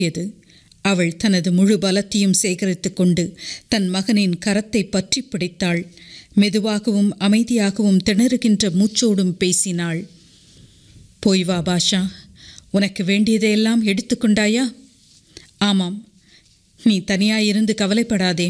எது அவள் தனது முழு பலத்தையும் சேகரித்துக் கொண்டு தன் மகனின் கரத்தை பற்றி பிடித்தாள் மெதுவாகவும் அமைதியாகவும் திணறுகின்ற மூச்சோடும் பேசினாள் போய் வா பாஷா உனக்கு வேண்டியதையெல்லாம் எடுத்துக்கொண்டாயா ஆமாம் நீ தனியாயிருந்து கவலைப்படாதே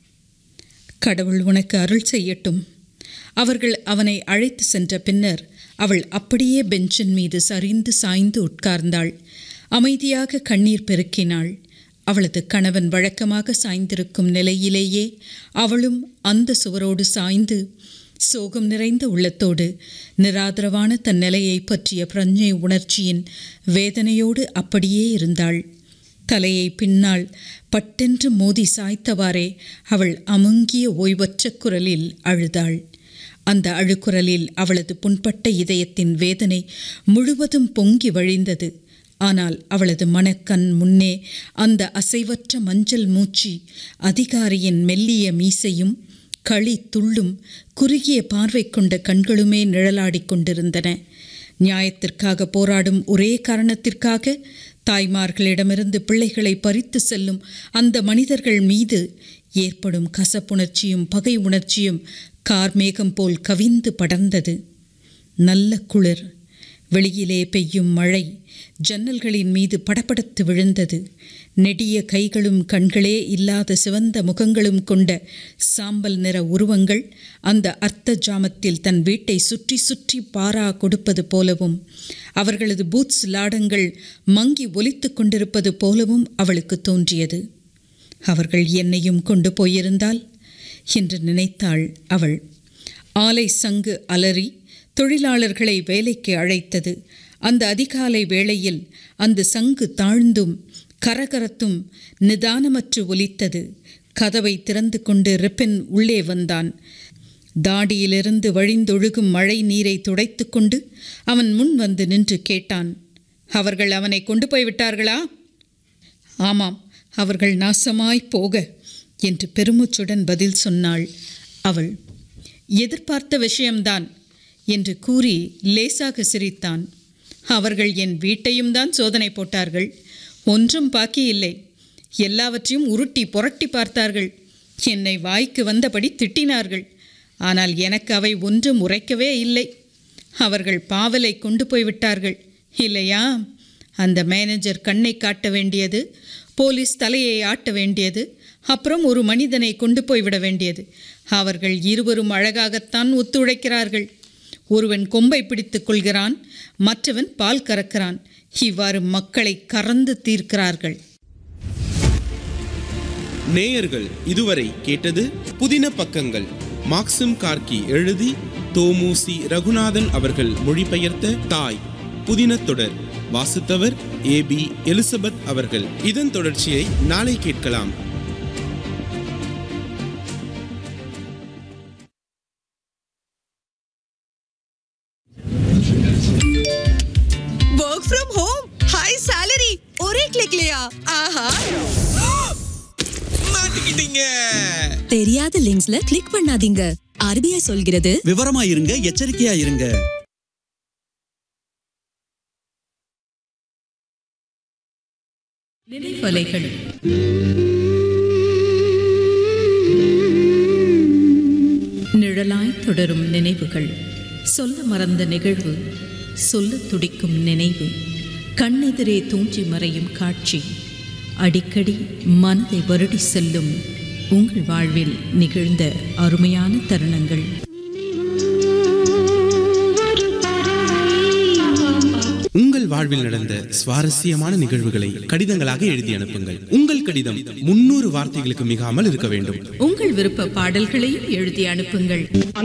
கடவுள் உனக்கு அருள் செய்யட்டும் அவர்கள் அவனை அழைத்து சென்ற பின்னர் அவள் அப்படியே பெஞ்சின் மீது சரிந்து சாய்ந்து உட்கார்ந்தாள் அமைதியாக கண்ணீர் பெருக்கினாள் அவளது கணவன் வழக்கமாக சாய்ந்திருக்கும் நிலையிலேயே அவளும் அந்த சுவரோடு சாய்ந்து சோகம் நிறைந்த உள்ளத்தோடு நிராதரவான தன் நிலையை பற்றிய பிரஞ்சை உணர்ச்சியின் வேதனையோடு அப்படியே இருந்தாள் தலையை பின்னால் பட்டென்று மோதி சாய்த்தவாறே அவள் அமுங்கிய ஓய்வற்ற குரலில் அழுதாள் அந்த அழுக்குரலில் அவளது புண்பட்ட இதயத்தின் வேதனை முழுவதும் பொங்கி வழிந்தது ஆனால் அவளது மனக்கண் முன்னே அந்த அசைவற்ற மஞ்சள் மூச்சி அதிகாரியின் மெல்லிய மீசையும் களி துள்ளும் குறுகிய பார்வை கொண்ட கண்களுமே நிழலாடிக் கொண்டிருந்தன நியாயத்திற்காக போராடும் ஒரே காரணத்திற்காக தாய்மார்களிடமிருந்து பிள்ளைகளை பறித்து செல்லும் அந்த மனிதர்கள் மீது ஏற்படும் கசப்புணர்ச்சியும் பகை உணர்ச்சியும் கார்மேகம் போல் கவிந்து படர்ந்தது நல்ல குளிர் வெளியிலே பெய்யும் மழை ஜன்னல்களின் மீது படபடத்து விழுந்தது நெடிய கைகளும் கண்களே இல்லாத சிவந்த முகங்களும் கொண்ட சாம்பல் நிற உருவங்கள் அந்த அர்த்த ஜாமத்தில் தன் வீட்டை சுற்றி சுற்றி பாரா கொடுப்பது போலவும் அவர்களது பூத்ஸ் லாடங்கள் மங்கி ஒலித்து கொண்டிருப்பது போலவும் அவளுக்கு தோன்றியது அவர்கள் என்னையும் கொண்டு போயிருந்தால் என்று நினைத்தாள் அவள் ஆலை சங்கு அலறி தொழிலாளர்களை வேலைக்கு அழைத்தது அந்த அதிகாலை வேளையில் அந்த சங்கு தாழ்ந்தும் கரகரத்தும் நிதானமற்று ஒலித்தது கதவை திறந்து கொண்டு ரிப்பன் உள்ளே வந்தான் தாடியிலிருந்து வழிந்தொழுகும் மழை நீரை துடைத்து கொண்டு அவன் முன் வந்து நின்று கேட்டான் அவர்கள் அவனை கொண்டு போய் விட்டார்களா ஆமாம் அவர்கள் நாசமாய் போக என்று பெருமூச்சுடன் பதில் சொன்னாள் அவள் எதிர்பார்த்த விஷயம்தான் என்று கூறி லேசாக சிரித்தான் அவர்கள் என் வீட்டையும் தான் சோதனை போட்டார்கள் ஒன்றும் பாக்கி இல்லை எல்லாவற்றையும் உருட்டி புரட்டி பார்த்தார்கள் என்னை வாய்க்கு வந்தபடி திட்டினார்கள் ஆனால் எனக்கு அவை ஒன்றும் உரைக்கவே இல்லை அவர்கள் பாவலை கொண்டு போய்விட்டார்கள் இல்லையா அந்த மேனேஜர் கண்ணை காட்ட வேண்டியது போலீஸ் தலையை ஆட்ட வேண்டியது அப்புறம் ஒரு மனிதனை கொண்டு போய்விட வேண்டியது அவர்கள் இருவரும் அழகாகத்தான் ஒத்துழைக்கிறார்கள் ஒருவன் கொம்பை பிடித்துக் கொள்கிறான் மற்றவன் பால் கறக்கிறான் இவ்வாறு மக்களை கறந்து தீர்க்கிறார்கள் நேயர்கள் இதுவரை கேட்டது புதின பக்கங்கள் மாக்சிம் கார்கி எழுதி தோமுசி ரகுநாதன் அவர்கள் மொழிபெயர்த்த தாய் புதின தொடர் வாசித்தவர் ஏ பி எலிசபெத் அவர்கள் இதன் தொடர்ச்சியை நாளை கேட்கலாம் work from home high salary और एक क्लिक लिया ஆஹா மாட்டிக்கிட்டீங்க தெரியாத லிங்க்ஸ்ல கிளிக் பண்ணாதீங்க ஆர்பிஐ சொல்கிறது விவரமா இருங்க எச்சரிக்கையா இருங்க நினைவலைகள் நிழலாய் தொடரும் நினைவுகள் சொல்ல மறந்த நிகழ்வு சொல்ல துடிக்கும் நினைவு கண்ணெதிரே தூஞ்சி மறையும் காட்சி அடிக்கடி மனதை வருடி செல்லும் உங்கள் வாழ்வில் நிகழ்ந்த அருமையான தருணங்கள் உங்கள் வாழ்வில் நடந்த சுவாரஸ்யமான நிகழ்வுகளை கடிதங்களாக எழுதி அனுப்புங்கள் உங்கள் கடிதம் முன்னூறு வார்த்தைகளுக்கு மிகாமல் இருக்க வேண்டும் உங்கள் விருப்ப பாடல்களையும் எழுதி அனுப்புங்கள்